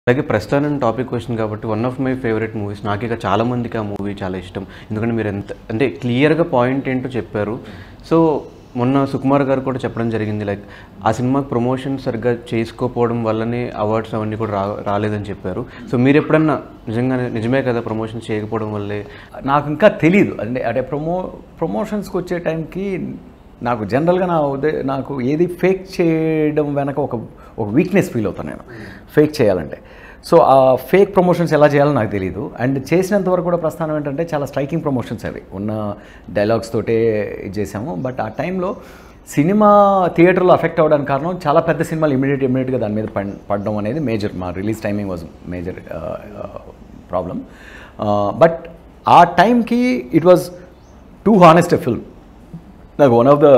అలాగే ప్రస్తుతానం topic question కాబట్టి one of my favourite movies నాకు ఇక చాలా మందికి ఆ మూవీ చాలా ఇష్టం ఎందుకంటే మీరు ఎంత అంటే క్లియర్గా పాయింట్ ఏంటో చెప్పారు సో మొన్న సుకుమార్ గారు కూడా చెప్పడం జరిగింది లైక్ ఆ సినిమాకి ప్రమోషన్ సరిగ్గా చేసుకోకపోవడం వల్లనే అవార్డ్స్ అవన్నీ కూడా రా రాలేదని చెప్పారు సో మీరు ఎప్పుడన్నా నిజంగానే నిజమే కదా ప్రమోషన్ చేయకపోవడం వల్లే నాకు ఇంకా తెలియదు అంటే అంటే ప్రమో ప్రమోషన్స్కి వచ్చే టైంకి నాకు జనరల్గా నా ఉదే నాకు ఏది ఫేక్ చేయడం వెనక ఒక ఒక వీక్నెస్ ఫీల్ అవుతాను నేను ఫేక్ చేయాలంటే సో ఆ ఫేక్ ప్రమోషన్స్ ఎలా చేయాలో నాకు తెలియదు అండ్ చేసినంత వరకు కూడా ప్రస్థానం ఏంటంటే చాలా స్ట్రైకింగ్ ప్రమోషన్స్ అవి ఉన్న డైలాగ్స్ తోటే ఇది చేసాము బట్ ఆ టైంలో సినిమా థియేటర్లో అఫెక్ట్ అవ్వడానికి కారణం చాలా పెద్ద సినిమాలు ఇమీడియట్ ఇమీడియట్గా దాని మీద పడ్- పడడం అనేది మేజర్ మా release timing was major problem but ఆ టైంకి it was too honest a film నాకు one of the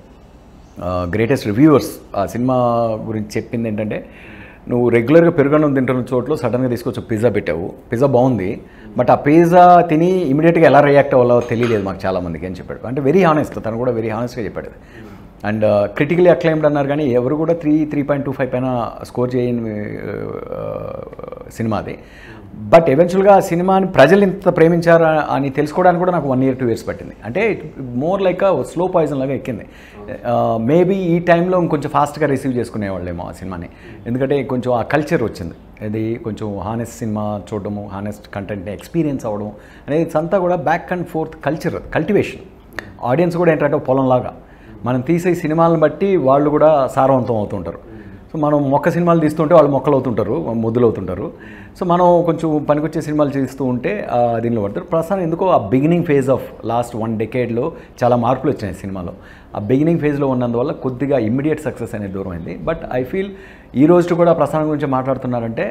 greatest reviewers ఆ సినిమా గురించి చెప్పింది ఏంటంటే నువ్వు రెగ్యులర్గా పెరుగన్నం తింటున్న చోట్లో సడన్గా తీసుకొచ్చి పిజ్జా పెట్టావు పిజ్జా బాగుంది బట్ ఆ పిజ్జా తిని ఇమీడియట్గా ఎలా రియాక్ట్ అవ్వాలో తెలియలేదు మాకు చాలామందికి అని చెప్పాడు అంటే వెరీ హానెస్ట్ తను కూడా వెరీ హానెస్ట్గా చెప్పాడు అండ్ క్రిటికలీ అక్లైమ్డ్ అన్నారు కానీ ఎవరు కూడా three three point two five పైన స్కోర్ చేయని సినిమా అది బట్ ఎవెన్చువల్గా ఆ సినిమాని ప్రజలు ఇంత ప్రేమించారా అని తెలుసుకోవడానికి కూడా నాకు వన్ ఇయర్ టూ ఇయర్స్ పట్టింది అంటే మోర్ లైక్ స్లో పాయిజన్ లాగా ఎక్కింది మేబీ ఈ టైంలో ఇంకొంచెం ఫాస్ట్గా రిసీవ్ చేసుకునేవాళ్ళేమో ఆ సినిమాని ఎందుకంటే కొంచెం ఆ కల్చర్ వచ్చింది ఇది కొంచెం హానెస్ట్ సినిమా చూడడము హానెస్ట్ కంటెంట్ని ఎక్స్పీరియన్స్ అవ్వడం అనేది అంతా కూడా back and forth culture cultivation audience కూడా ఏంటంటే ఒక పొలంలాగా మనం తీసే సినిమాలను బట్టి వాళ్ళు కూడా సారవంతం అవుతుంటారు సో మనం మొక్క సినిమాలు తీస్తుంటే వాళ్ళు మొక్కలు అవుతుంటారు ముద్దులు అవుతుంటారు సో మనం కొంచెం పనికొచ్చే సినిమాలు చేస్తూ ఉంటే ఆ, దీనిలో పడతారు ప్రస్తుతం ఎందుకో ఆ beginning phase of last one డెకేడ్లో చాలా మార్పులు వచ్చినాయి సినిమాలో ఆ బిగినింగ్ ఫేజ్లో ఉన్నందువల్ల కొద్దిగా ఇమ్మీడియట్ సక్సెస్ అనేది దూరం అయింది బట్ ఐ ఫీల్ ఈ రోజు కూడా ప్రస్థానం గురించి మాట్లాడుతున్నారంటే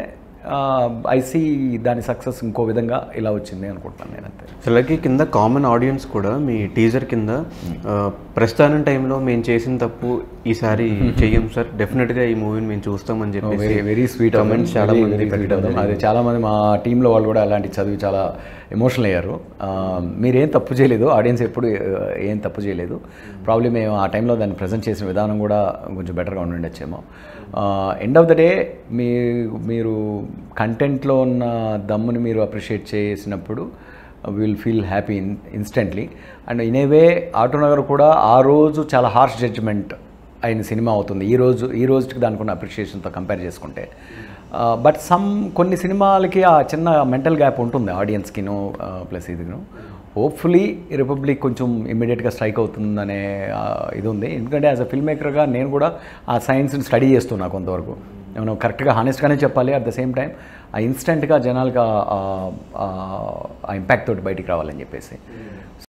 ఐ సీ దాని సక్సెస్ ఇంకో విధంగా ఇలా వచ్చింది అనుకుంటున్నాను నేను అంతే సో అలాగే కింద కామన్ ఆడియన్స్ కూడా మీ టీజర్ కింద ఆ, ప్రస్థానం టైంలో మేము చేసిన తప్పు ఈసారి చెయ్యం సార్ డెఫినెట్గా ఈ మూవీని మేము చూస్తామని చెప్పేసి వెరీ వెరీ స్వీట్ comments చాలా మంది పెట్టడం అది చాలా మంది మా టీంలో వాళ్ళు కూడా అలాంటి చదివి చాలా ఎమోషనల్ అయ్యారు ఆ, మీరేం తప్పు చేయలేదు ఆడియన్స్ ఎప్పుడు ఆ, ఏం తప్పు చేయలేదు ప్రాబ్లీ మేము ఆ టైంలో దాన్ని ప్రజెంట్ చేసిన విధానం కూడా కొంచెం బెటర్గా ఉండిండొచ్చేమో ఎండ్ ఆఫ్ ద డే మీ మీరు కంటెంట్లో ఉన్న దమ్ముని మీరు అప్రిషియేట్ చేసినప్పుడు will feel happy in instantly and in a way Autonagar కూడా ఆ రోజు చాలా హార్ష్ జడ్జ్మెంట్ అయిన సినిమా అవుతుంది ఈ రోజు ఈ రోజుకి దానికి ఉన్న అప్రిషియేషన్తో కంపేర్ చేసుకుంటే బట్ సమ్ కొన్ని సినిమాలకి ఆ చిన్న మెంటల్ గ్యాప్ ఉంటుంది ఆడియన్స్కిను ప్లస్ ఇదిను హోప్ఫుల్లీ రిపబ్లిక్ కొంచెం ఇమ్మీడియట్గా స్ట్రైక్ అవుతుందనే ఆ, ఇది ఉంది ఎందుకంటే యాజ్ అ ఫిల్మ్ మేకర్గా నేను కూడా ఆ సైన్స్ని స్టడీ చేస్తున్నా కొంతవరకు నేను కరెక్ట్గా హానెస్ట్గానే చెప్పాలి అట్ ద సేమ్ టైం ఆ ఇన్స్టెంట్గా జనాలకు ఆ- ఆ- ఆ ఇంపాక్ట్ తోటి బయటికి రావాలని చెప్పేసి